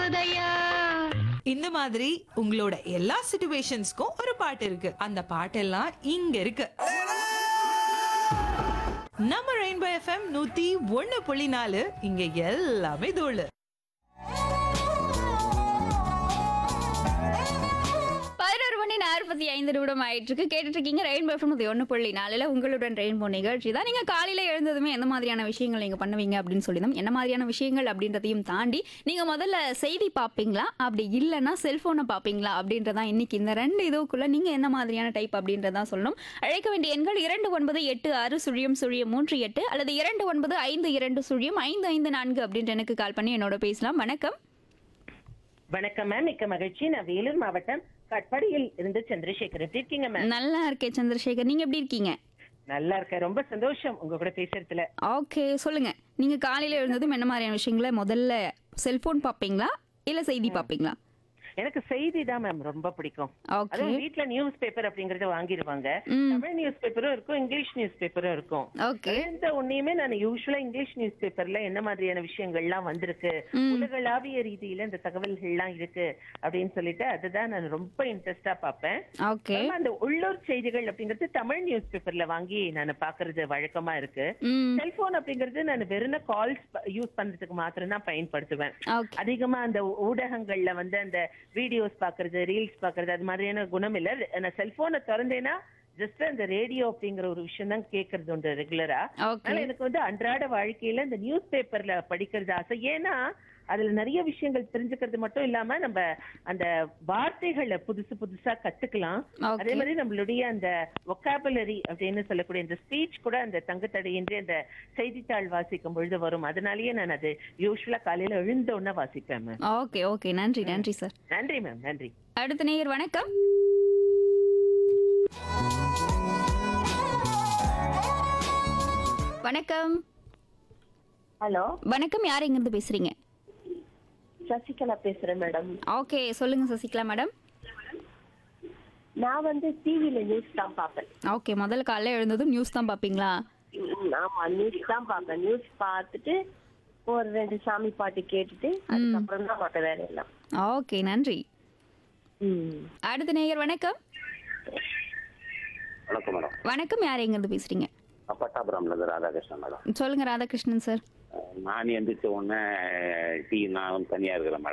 போதையா இந்த மாதிரி உங்களோட எல்லா சிச்சுவேஷன்ஸ்க்கும் ஒரு பாட்டு இருக்கு அந்த பாட்டெல்லாம் இங்க இருக்கு நம்ம ரெயின்போ எஃப்எம் நூத்தி ஒண்ணு புள்ளி நாலு இங்க எல்லாமே தோழு பதினோரு மணி நாற்பத்தி ஐந்து நிமிடம் ஆயிட்டு இருக்கு கேட்டுட்டு இருக்கீங்க ரெயின்போ எஃப்எம் ஒன்று புள்ளி நாலில் உங்களுடன் ரெயின்போ நிகழ்ச்சி தான் நீங்கள் காலையில் எழுந்ததுமே எந்த மாதிரியான விஷயங்கள் நீங்கள் பண்ணுவீங்க அப்படின்னு சொல்லி தான் என்ன மாதிரியான விஷயங்கள் அப்படின்றதையும் தாண்டி நீங்கள் முதல்ல செய்தி பார்ப்பீங்களா அப்படி இல்லைன்னா செல்ஃபோனை பார்ப்பீங்களா அப்படின்றதான் இன்னைக்கு இந்த ரெண்டு இதுக்குள்ள நீங்கள் என்ன மாதிரியான டைப் அப்படின்றதான் சொல்லணும் அழைக்க வேண்டிய எண்கள் இரண்டு ஒன்பது எட்டு ஆறு சுழியம் சுழியம் மூன்று எட்டு அல்லது இரண்டு ஒன்பது ஐந்து இரண்டு சுழியம் ஐந்து ஐந்து நான்கு அப்படின்ற எனக்கு கால் பண்ணி என்னோட பேசலாம் வணக்கம் வணக்கம் மேம் மிக்க மகிழ்ச்சி நான் வேலூர் மாவட்டம் கட்பாடியில் இருந்து சந்திரசேகர் எப்படி இருக்கீங்க மேம் நல்லா இருக்கேன் சந்திரசேகர் நீங்கள் எப்படி இருக்கீங்க நல்லா இருக்கேன் ரொம்ப சந்தோஷம் உங்க கூட பேசுறதுல ஓகே சொல்லுங்க நீங்க காலையில எழுந்ததும் என்ன மாதிரியான விஷயங்களை முதல்ல செல்போன் பாப்பீங்களா இல்ல செய்தி பாப்பீங்களா எனக்கு செய்தி தான் மேம் ரொம்ப பிடிக்கும் ஓகே அதுவும் வீட்ல நியூஸ் பேப்பர் அப்படிங்கறத வாங்கிடுவாங்க ம் தமிழ் நியூஸ் பேப்பரும் இருக்கும் இங்கிலீஷ் நியூஸ் பேப்பரும் இருக்கும் ஓகே எந்த ஒன்னையுமே நான் யூஸ்வலா இங்கிலீஷ் நியூஸ் பேப்பர்ல என்ன மாதிரியான விஷயங்கள்லாம் வந்திருக்கு ம். உலகளாவிய ரீதியில இந்த தகவல்கள்லாம் இருக்கு அப்படின்னு சொல்லிட்டு அதுதான் நான் ரொம்ப இன்ட்ரெஸ்டா பார்ப்பேன் ஓகே ஆனா, அந்த உள்ளூர் செய்திகள் அப்படிங்கிறது தமிழ் நியூஸ் பேப்பர்ல வாங்கி நான் பாக்குறது வழக்கமா இருக்கு ம் செல்போன் அப்படிங்கிறது நான் வெறும் கால்ஸ் யூஸ் பண்றதுக்கு மாத்திரம் தான் பயன்படுத்துவேன் ஓகே அதிகமா அந்த ஊடகங்கள்ல வந்து அந்த வீடியோஸ் பாக்குறது ரீல்ஸ் பாக்குறது அது மாதிரியான குணம் இல்ல நான் செல்போனை திறந்தேன்னா ஜஸ்ட் அந்த ரேடியோ அப்படிங்கிற ஒரு விஷயம் தான் கேட்கறது உண்டு ரெகுலரா ஓகே அதனால எனக்கு வந்து அன்றாட வாழ்க்கையில இந்த நியூஸ் பேப்பர்ல படிக்கிறது ஆசை ஏன்னா அதுல நிறைய விஷயங்கள் தெரிஞ்சுக்கிறது மட்டும் இல்லாம நம்ம அந்த வார்த்தைகளை புதுசு புதுசா கத்துக்கலாம் அதே ஓகே மாதிரி நம்மளுடைய அந்த ஒக்காபுலரி அப்படின்னு சொல்லக்கூடிய இந்த ஸ்பீச் கூட அந்த தங்குத்தடையின்றி அந்த செய்தித்தாள் வாசிக்கும் பொழுது வரும் அதனாலயே நான் அது யூஸ்வலா காலையில எழுந்த உடனே வாசிப்பேன் மேம் ஓகே ஓகே நன்றி நன்றி சார் நன்றி மேம் நன்றி அடுத்த நேயர் வணக்கம் வணக்கம் ஹலோ வணக்கம் யார் எங்கிருந்து பேசுறீங்க சசிகலா பேசுறேன் மேடம் ஓகே சொல்லுங்க சசிகலா மேடம் நான் வந்து டிவில நியூஸ் தான் பார்ப்பேன் ஓகே முதல்ல காலையில எழுந்ததும் நியூஸ் தான் பாப்பீங்களா ம், ஆமா நியூஸ் தான் பார்ப்பேன் நியூஸ் பார்த்துட்டு ஒரு ரெண்டு சாமி பாட்டு கேட்டுட்டு அதுக்கப்புறம் தான் மற்ற வேலையெல்லாம் ஓகே நன்றி ம். அடுத்த நேயர் வணக்கம் வணக்கம் மேடம் வணக்கம் யார் எங்கிருந்து பேசுறீங்க பட்டாபுரம்ல இருந்து ராதாகிருஷ்ணன் மேடம் சொல்லுங்க ராதாகிருஷ்ணன் சார் நான் எந்திரிச்ச உடனே டீ நான் வந்து தனியா இருக்கிறேன் மேடம்